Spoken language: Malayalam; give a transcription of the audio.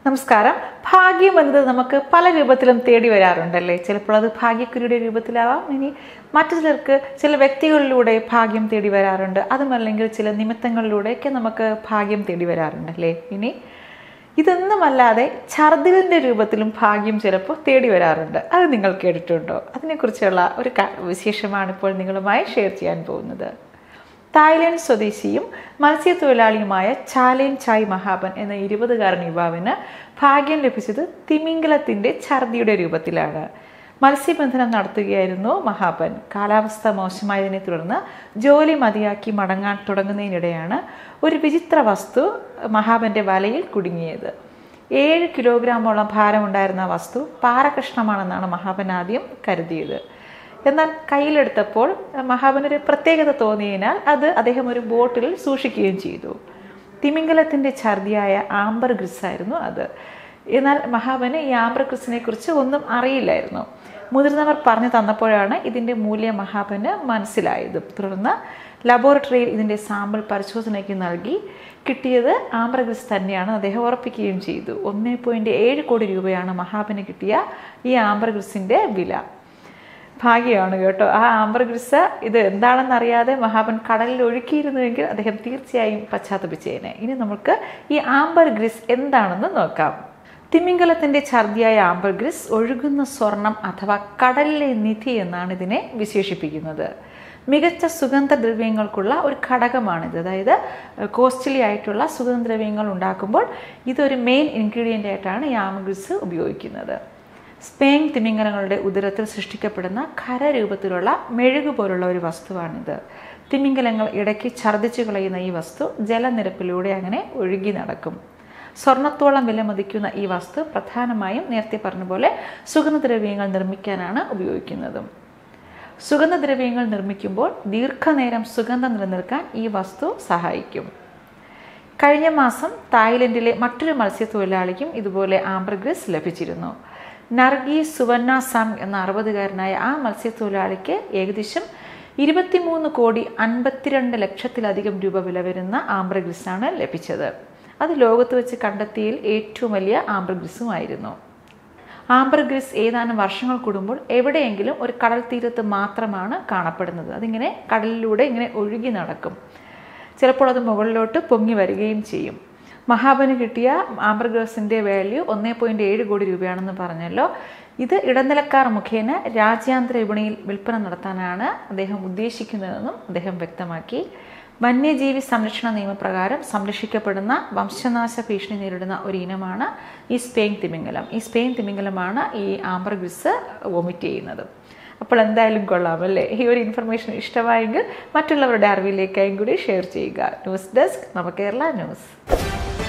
നമസ്കാരം ഭാഗ്യം എന്നത് നമുക്ക് പല രൂപത്തിലും തേടി വരാറുണ്ടല്ലേ ചിലപ്പോൾ അത് ഭാഗ്യക്കുരിയുടെ രൂപത്തിലാവാം ഇനി മറ്റു ചിലർക്ക് ചില വ്യക്തികളിലൂടെ ഭാഗ്യം തേടി വരാറുണ്ട് അതുമല്ലെങ്കിൽ ചില നിമിത്തങ്ങളിലൂടെയൊക്കെ നമുക്ക് ഭാഗ്യം തേടി വരാറുണ്ടല്ലേ ഇനി ഇതൊന്നുമല്ലാതെ ഛർദിലിൻ്റെ രൂപത്തിലും ഭാഗ്യം ചിലപ്പോൾ തേടി വരാറുണ്ട് അത് നിങ്ങൾ കേട്ടിട്ടുണ്ടോ അതിനെക്കുറിച്ചുള്ള ഒരു ക- വിശേഷമാണ് ഇപ്പോൾ നിങ്ങളുമായി ഷെയർ ചെയ്യാൻ പോകുന്നത് തായ്ലൻഡ് സ്വദേശിയും മത്സ്യത്തൊഴിലാളിയുമായ ചാലേൻ ചായ് മഹാബൻ എന്ന ഇരുപതുകാരൻ യുവാവിന് ഭാഗ്യം ലഭിച്ചത് തിമിംഗലത്തിൻ്റെ ഛർദിയുടെ രൂപത്തിലാണ് മത്സ്യബന്ധനം നടത്തുകയായിരുന്നു മഹാബൻ കാലാവസ്ഥ മോശമായതിനെ തുടർന്ന് ജോലി മതിയാക്കി മടങ്ങാൻ തുടങ്ങുന്നതിനിടെയാണ് ഒരു വിചിത്ര വസ്തു മഹാബന്റെ വലയിൽ കുടുങ്ങിയത് ഏഴ് കിലോഗ്രാമോളം ഭാരമുണ്ടായിരുന്ന ആ വസ്തു പാറകഷ്ണമാണെന്നാണ് മഹാബൻ ആദ്യം കരുതിയത് എന്നാൽ കയ്യിലെടുത്തപ്പോൾ മഹാബനൊരു പ്രത്യേകത തോന്നിയതിനാൽ അത് അദ്ദേഹം ഒരു ബോട്ടിൽ സൂക്ഷിക്കുകയും ചെയ്തു തിമിംഗലത്തിൻ്റെ ഛർദിയായ ആംബർ ഗ്രിസ് ആയിരുന്നു അത് എന്നാൽ മഹാബന് ഈ ആംബർ ഗ്രിസിനെ കുറിച്ച് ഒന്നും അറിയില്ലായിരുന്നു മുതിർന്നവർ പറഞ്ഞു തന്നപ്പോഴാണ് ഇതിൻ്റെ മൂല്യം മഹാബന് മനസ്സിലായത് തുടർന്ന് ലബോറട്ടറിയിൽ ഇതിൻ്റെ സാമ്പിൾ പരിശോധനയ്ക്ക് നൽകി കിട്ടിയത് ആംബർ ഗ്രിസ് തന്നെയാണ് അദ്ദേഹം ഉറപ്പിക്കുകയും ചെയ്തു ഒന്നേ പോയിൻറ്റ് ഏഴ് കോടി രൂപയാണ് മഹാബന് കിട്ടിയ ഈ ആംബർ ഗ്രിസിൻ്റെ വില ഭാഗ്യമാണ് കേട്ടോ ആ ആംബർ ഗ്രിസ് ഇത് എന്താണെന്ന് അറിയാതെ മഹാബൻ കടലിൽ ഒഴുക്കിയിരുന്നുവെങ്കിൽ അദ്ദേഹം തീർച്ചയായും പശ്ചാത്തപിച്ചേനെ ഇനി നമുക്ക് ഈ ആംബർ ഗ്രിസ് എന്താണെന്ന് നോക്കാം തിമിംഗലത്തിന്റെ ഛർദിയായ ആംബർ ഗ്രിസ് ഒഴുകുന്ന സ്വർണം അഥവാ കടലിലെ നിധി എന്നാണ് ഇതിനെ വിശേഷിപ്പിക്കുന്നത് മികച്ച സുഗന്ധദ്രവ്യങ്ങൾക്കുള്ള ഒരു ഘടകമാണിത് അതായത് കോസ്റ്റ്ലി ആയിട്ടുള്ള സുഗന്ധദ്രവ്യങ്ങൾ ഉണ്ടാക്കുമ്പോൾ ഇതൊരു മെയിൻ ഇൻഗ്രീഡിയൻ്റ് ആയിട്ടാണ് ഈ ആംബർ ഗ്രിസ് ഉപയോഗിക്കുന്നത് സ്പെയിൻ തിമിംഗലങ്ങളുടെ ഉദരത്തിൽ സൃഷ്ടിക്കപ്പെടുന്ന ഖരരൂപത്തിലുള്ള മെഴുകു പോലുള്ള ഒരു വസ്തുവാണിത് തിമിംഗലങ്ങൾ ഇടയ്ക്ക് ഛർദ്ദിച്ചു കളയുന്ന ഈ വസ്തു ജലനിരപ്പിലൂടെ അങ്ങനെ ഒഴുകി നടക്കും സ്വർണത്തോളം വിലമതിക്കുന്ന ഈ വസ്തു പ്രധാനമായും നേരത്തെ പറഞ്ഞ പോലെ സുഗന്ധദ്രവ്യങ്ങൾ നിർമ്മിക്കാനാണ് ഉപയോഗിക്കുന്നതും സുഗന്ധദ്രവ്യങ്ങൾ നിർമ്മിക്കുമ്പോൾ ദീർഘനേരം സുഗന്ധം നിലനിൽക്കാൻ ഈ വസ്തു സഹായിക്കും കഴിഞ്ഞ മാസം തായ്ലൻഡിലെ മറ്റൊരു മത്സ്യത്തൊഴിലാളിക്കും ഇതുപോലെ ആംബർഗ്രിസ് ലഭിച്ചിരുന്നു നർഗി സുവർണ സംഗ് എന്ന അറുപതുകാരനായ ആ മത്സ്യത്തൊഴിലാളിക്ക് ഏകദേശം ഇരുപത്തിമൂന്ന് കോടി അൻപത്തിരണ്ട് ലക്ഷത്തിലധികം രൂപ വില വരുന്ന ആംബ്രഗ്രിസാണ് ലഭിച്ചത് അത് ലോകത്ത് വെച്ച് കണ്ടെത്തിയതിൽ ഏറ്റവും വലിയ ആംബ്രഗ്രിസുമായിരുന്നു ആംബർഗ്രിസ് ഏതാനും വർഷങ്ങൾ കൂടുമ്പോൾ എവിടെയെങ്കിലും ഒരു കടൽ തീരത്ത് മാത്രമാണ് കാണപ്പെടുന്നത് അതിങ്ങനെ കടലിലൂടെ ഇങ്ങനെ ഒഴുകി നടക്കും ചിലപ്പോൾ അത് മുകളിലോട്ട് പൊങ്ങി വരികയും ചെയ്യും മഹാബന് കിട്ടിയ ആംബർഗ്രസിൻ്റെ വാല്യൂ ഒന്നേ പോയിൻറ്റ് ഏഴ് കോടി രൂപയാണെന്ന് പറഞ്ഞല്ലോ ഇത് ഇടനിലക്കാർ മുഖേന രാജ്യാന്തര വിപണിയിൽ വിൽപ്പന നടത്താനാണ് അദ്ദേഹം ഉദ്ദേശിക്കുന്നതെന്നും അദ്ദേഹം വ്യക്തമാക്കി വന്യജീവി സംരക്ഷണ നിയമപ്രകാരം സംരക്ഷിക്കപ്പെടുന്ന വംശനാശ ഭീഷണി നേരിടുന്ന ഒരു ഇനമാണ് ഈ സ്പെയിൻ തിമിംഗലം ഈ സ്പെയിൻ തിമിംഗലമാണ് ഈ ആംബർഗ്രിസ് വൊമിറ്റ് ചെയ്യുന്നത് അപ്പോൾ എന്തായാലും കൊള്ളാം അല്ലേ ഈ ഒരു ഇൻഫർമേഷൻ ഇഷ്ടമായെങ്കിൽ മറ്റുള്ളവരുടെ അറിവിലേക്കായും കൂടി ഷെയർ ചെയ്യുക ന്യൂസ് ഡെസ്ക് നവകേരള ന്യൂസ്